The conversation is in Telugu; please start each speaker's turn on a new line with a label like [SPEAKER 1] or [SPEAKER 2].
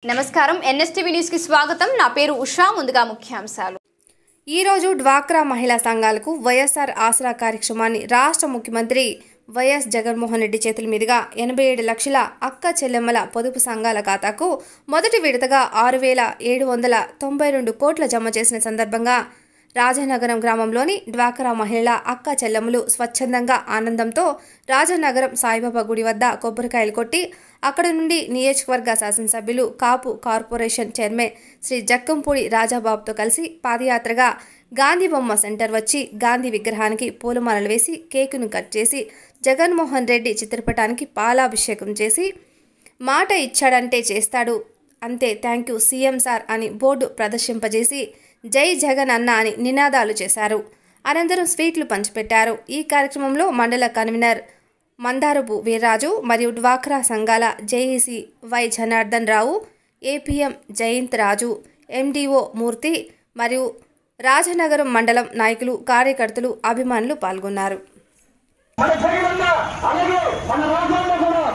[SPEAKER 1] నమస్కారం ఎన్ఎస్టీవీ న్యూస్ కి స్వాగతం నా పేరు ఉషా ముందుగా ముఖ్యాంశాలు
[SPEAKER 2] ఈరోజు డ్వాక్రా మహిళా సంఘాలకు వైఎస్ఆర్ ఆసరా కార్యక్రమాన్ని రాష్ట్ర ముఖ్యమంత్రి వైఎస్ జగన్మోహన్ రెడ్డి చేతుల మీదుగా ఎనభై ఏడు లక్షల అక్క చెల్లెమ్మల పొదుపు సంఘాల ఖాతాకు మొదటి విడతగా ఆరు వేల ఏడు వందల తొంభై రెండు కోట్ల జమ చేసిన సందర్భంగా రాజనగరం గ్రామంలోని డ్వాక్రా మహిళల అక్క చెల్లెమ్మలు స్వచ్ఛందంగా ఆనందంతో రాజనగరం సాయిబాబా గుడి వద్ద కొబ్బరికాయలు కొట్టి అక్కడ నుండి నియోజకవర్గ శాసనసభ్యులు కాపు కార్పొరేషన్ చైర్మన్ శ్రీ జక్కంపూడి రాజాబాబుతో కలిసి పాదయాత్రగా గాంధీ బొమ్మ సెంటర్ వచ్చి గాంధీ విగ్రహానికి పూలమాలలు వేసి కేకును కట్ చేసి జగన్మోహన్ రెడ్డి చిత్రపటానికి పాలాభిషేకం చేసి మాట ఇచ్చాడంటే చేస్తాడు అంతే థ్యాంక్ యూ సీఎం సార్ అని బోర్డు ప్రదర్శింపజేసి జై జగన్ అన్న అని నినాదాలు చేశారు అనంతరం స్వీట్లు పంచిపెట్టారు ఈ కార్యక్రమంలో మండల కన్వీనర్ మందారపు వీర్రాజు మరియు డ్వాక్రా సంఘాల JEC Y Janardhan Rao APM Jayanth Raju MDO Murthy మరియు రాజనగరం మండలం నాయకులు కార్యకర్తలు అభిమానులు పాల్గొన్నారు
[SPEAKER 3] మన జగనన్న అలాగే మన రాష్ట్రంలో కూడా